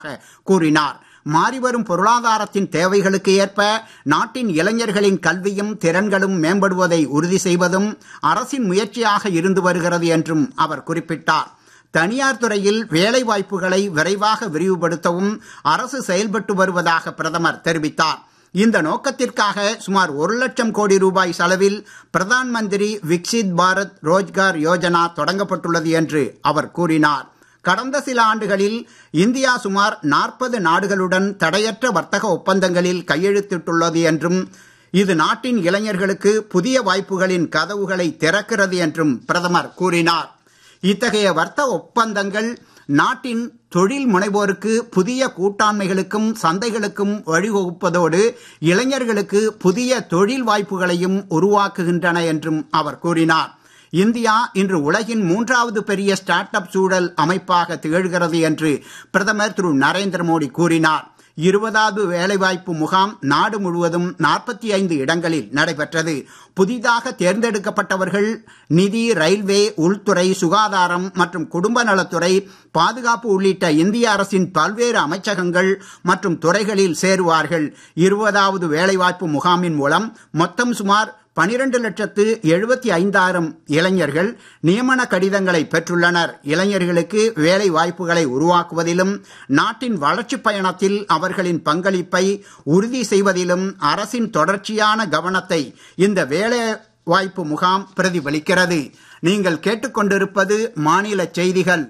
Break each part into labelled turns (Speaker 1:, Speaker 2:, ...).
Speaker 1: கூறினார் மாறிவரும் பொருளாதாரத்தின் தேவைகளுக்கு ஏற்ப நாட்டின் இளைஞர்களின் கல்வியும் திறன்களும் மேம்படுவதை உறுதி செய்வதும் அரசின் முயற்சியாக இருந்து வருகிறது என்றும் அவர் குறிப்பிட்டார் தனியார் துறையில் வேலை வாய்ப்புகளை விரைவாக விரிவுபடுத்தவும் அரசு செயல்பட்டு வருவதாக பிரதமர் தெரிவித்தார் இந்த நோக்கத்திற்காக சுமார் ஒரு லட்சம் கோடி ரூபாய் செலவில் பிரதான் மந்திரி விக்சித் பாரத் ரோஜ்கார் யோஜனா தொடங்கப்பட்டுள்ளது என்று அவர் கூறினார் கடந்த சில ஆண்டுகளில் இந்தியா சுமார் நாற்பது நாடுகளுடன் தடையற்ற வர்த்தக ஒப்பந்தங்களில் கையெழுத்திட்டுள்ளது என்றும் இது நாட்டின் இளைஞர்களுக்கு புதிய வாய்ப்புகளின் கதவுகளை திறக்கிறது என்றும் பிரதமர் கூறினார் இத்தகைய வர்த்தக ஒப்பந்தங்கள் நாட்டின் தொழில் முனைவோருக்கு புதிய கூட்டாண்மைகளுக்கும் சந்தைகளுக்கும் வழிவகுப்பதோடு இளைஞர்களுக்கு புதிய தொழில் வாய்ப்புகளையும் உருவாக்குகின்றன என்றும் அவர் கூறினார் இந்தியா இன்று உலகின் மூன்றாவது பெரிய ஸ்டார்ட் அப் சூழல் அமைப்பாக திகழ்கிறது என்று பிரதமர் திரு நரேந்திர மோடி கூறினார் இருபதாவது வேலைவாய்ப்பு முகாம் நாடு முழுவதும் நாற்பத்தி ஐந்து இடங்களில் நடைபெற்றது புதிதாக தேர்ந்தெடுக்கப்பட்டவர்கள் நிதி ரயில்வே உள்துறை சுகாதாரம் மற்றும் குடும்ப நலத்துறை பாதுகாப்பு உள்ளிட்ட இந்திய அரசின் பல்வேறு அமைச்சகங்கள் மற்றும் துறைகளில் சேருவார்கள் இருபதாவது வேலைவாய்ப்பு முகாமின் மூலம் மொத்தம் சுமார் பனிரெண்டு லட்சத்து எழுபத்தி ஐந்தாயிரம் இளைஞர்கள் நியமன கடிதங்களை பெற்றுள்ளனர் இளைஞர்களுக்கு வேலை வாய்ப்புகளை உருவாக்குவதிலும் நாட்டின் வளர்ச்சி பயணத்தில் அவர்களின் பங்களிப்பை உறுதி செய்வதிலும் அரசின் தொடர்ச்சியான கவனத்தை இந்த வேலை வாய்ப்பு முகாம் பிரதிபலிக்கிறது நீங்கள் கேட்டுக்கொண்டிருப்பது மாநில செய்திகள்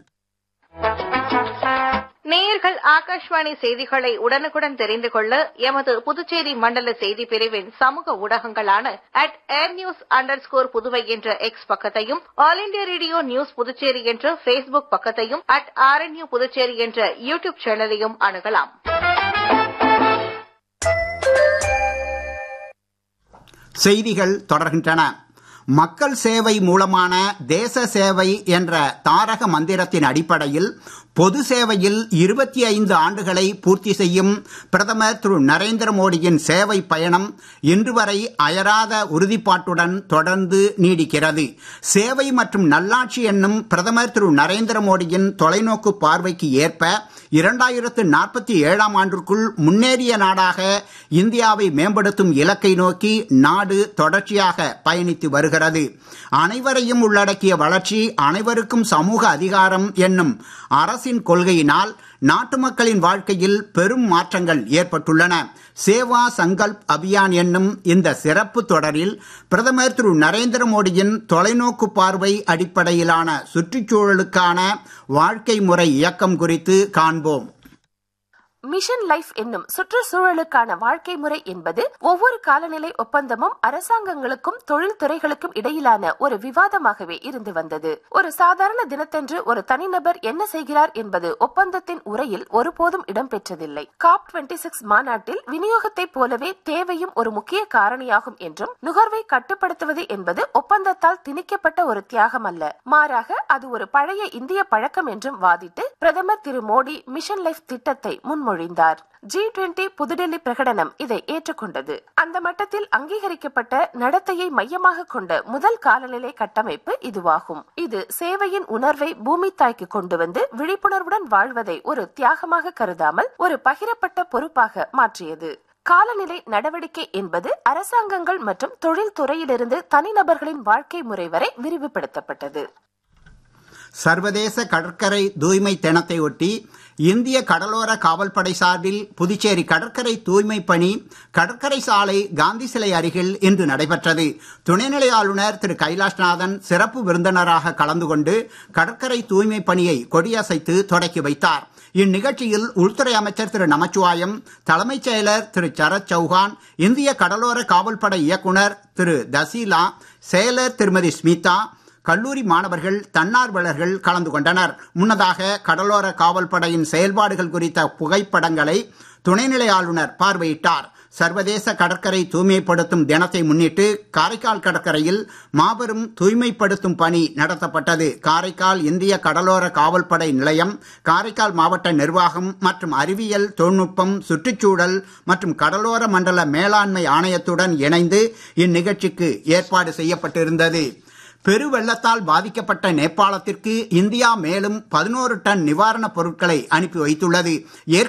Speaker 2: நேயர்கள் ஆகாஷ்வாணி செய்திகளை உடனுக்குடன் தெரிந்து கொள்ள எமது புதுச்சேரி மண்டல செய்தி பிரிவின் சமூக ஊடகங்களான at air news underscore Puduvai என்ற எக்ஸ் பக்கத்தையும் All India Radio News Puducherry என்ற பேஸ்புக் பக்கத்தையும் அட் ஆர்என்யூ புதுச்சேரி என்ற யூ டியூப் சேனலையும் அணுகலாம்
Speaker 1: செய்திகள் தொடர்கின்றன மக்கள் சேவை மூலமான தேச சேவை என்ற தாரக மந்திரத்தின் அடிப்படையில் பொது சேவையில் இருபத்தி ஐந்து ஆண்டுகளை பூர்த்தி செய்யும் பிரதமர் திரு நரேந்திர மோடியின் சேவை பயணம் இன்று வரை அயராத உறுதிப்பாட்டுடன் தொடர்ந்து நீடிக்கிறது சேவை மற்றும் நல்லாட்சி என்னும் பிரதமர் திரு நரேந்திர மோடியின் தொலைநோக்கு பார்வைக்கு ஏற்ப இரண்டாயிரத்து நாற்பத்தி ஏழாம் ஆண்டிற்குள் முன்னேறிய நாடாக இந்தியாவை மேம்படுத்தும் இலக்கை நோக்கி நாடு தொடர்ச்சியாக பயணித்து வருகிறது அனைவரையும் உள்ளடக்கிய வளர்ச்சி அனைவருக்கும் சமூக அதிகாரம் என்னும் அரசின் கொள்கையினால் நாட்டு மக்களின் வாழ்க்கையில் பெரும் மாற்றங்கள் ஏற்பட்டுள்ளன சேவா சங்கல்ப் அபியான் என்னும் இந்த சிறப்பு தொடரில் பிரதமர் திரு நரேந்திர மோடியின் தொலைநோக்கு பார்வை அடிப்படையிலான சுற்றுச்சூழலுக்கான வாழ்க்கை முறை இயக்கம் குறித்து காண்போம்
Speaker 3: மிஷன் லைஃப் என்னும் சுற்றுச்சூழலுக்கான வாழ்க்கை முறை என்பது ஒவ்வொரு காலநிலை ஒப்பந்தமும் அரசாங்கங்களுக்கும் தொழில்துறைகளுக்கும் இடையிலான ஒரு விவாதமாகவே இருந்து வந்தது ஒரு சாதாரண தினத்தன்று ஒரு தனிநபர் என்ன செய்கிறார் என்பது ஒப்பந்தத்தின் உரையில் ஒருபோதும் இடம்பெற்றதில்லை காப் டுவெண்டி சிக்ஸ் மாநாட்டில் விநியோகத்தை போலவே தேவையும் ஒரு முக்கிய காரணியாகும் என்றும் நுகர்வை கட்டுப்படுத்துவது என்பது ஒப்பந்தத்தால் திணிக்கப்பட்ட ஒரு தியாகம் அல்ல மாறாக அது ஒரு பழைய இந்திய பழக்கம் என்றும் வாதிட்டு பிரதமர் திரு மோடி மிஷன் லைஃப் திட்டத்தை முன்மொழி மொழிந்தார் ஜி டுவெண்டி புதுடெல்லி பிரகடனம் இதை ஏற்றுக்கொண்டது அந்த மட்டத்தில் அங்கீகரிக்கப்பட்ட நடத்தையை மையமாக கொண்ட முதல் காலநிலை கட்டமைப்பு இதுவாகும் இது சேவையின் உணர்வை பூமி தாய்க்கு கொண்டு வந்து விழிப்புணர்வுடன் வாழ்வதை ஒரு தியாகமாக கருதாமல் ஒரு பகிரப்பட்ட பொறுப்பாக மாற்றியது காலநிலை நடவடிக்கை என்பது அரசாங்கங்கள் மற்றும் தொழில்துறையிலிருந்து தனிநபர்களின் வாழ்க்கை முறை வரை விரிவுபடுத்தப்பட்டது
Speaker 1: சர்வதேச கடற்கரை தூய்மை தினத்தை ஒட்டி இந்திய கடலோர காவல்படை சார்பில் புதுச்சேரி கடற்கரை தூய்மை பணி கடற்கரை சாலை காந்தி சிலை அருகில் இன்று நடைபெற்றது துணைநிலை ஆளுநர் திரு கைலாஷ்நாதன் சிறப்பு விருந்தினராக கலந்து கொண்டு கடற்கரை தூய்மை பணியை கொடியசைத்து தொடக்கி வைத்தார் இந்நிகழ்ச்சியில் உள்துறை அமைச்சர் திரு நமச்சிவாயம் தலைமைச் செயலர் திரு சரத் சௌஹான் இந்திய கடலோர காவல்படை இயக்குனர் திரு தசீலா செயலர் திருமதி ஸ்மிதா கல்லூரி மாணவர்கள் தன்னார்வலர்கள் கலந்து கொண்டனர் முன்னதாக கடலோர காவல்படையின் செயல்பாடுகள் குறித்த புகைப்படங்களை துணைநிலை ஆளுநர் பார்வையிட்டார் சர்வதேச கடற்கரை தூய்மைப்படுத்தும் தினத்தை முன்னிட்டு காரைக்கால் கடற்கரையில் மாபெரும் தூய்மைப்படுத்தும் பணி நடத்தப்பட்டது காரைக்கால் இந்திய கடலோர காவல்படை நிலையம் காரைக்கால் மாவட்ட நிர்வாகம் மற்றும் அறிவியல் தொழில்நுட்பம் சுற்றுச்சூழல் மற்றும் கடலோர மண்டல மேலாண்மை ஆணையத்துடன் இணைந்து இந்நிகழ்ச்சிக்கு ஏற்பாடு செய்யப்பட்டிருந்தது பெருவெள்ளத்தால் பாதிக்கப்பட்ட நேபாளத்திற்கு இந்தியா மேலும் பதினோரு டன் நிவாரணப் பொருட்களை அனுப்பி வைத்துள்ளது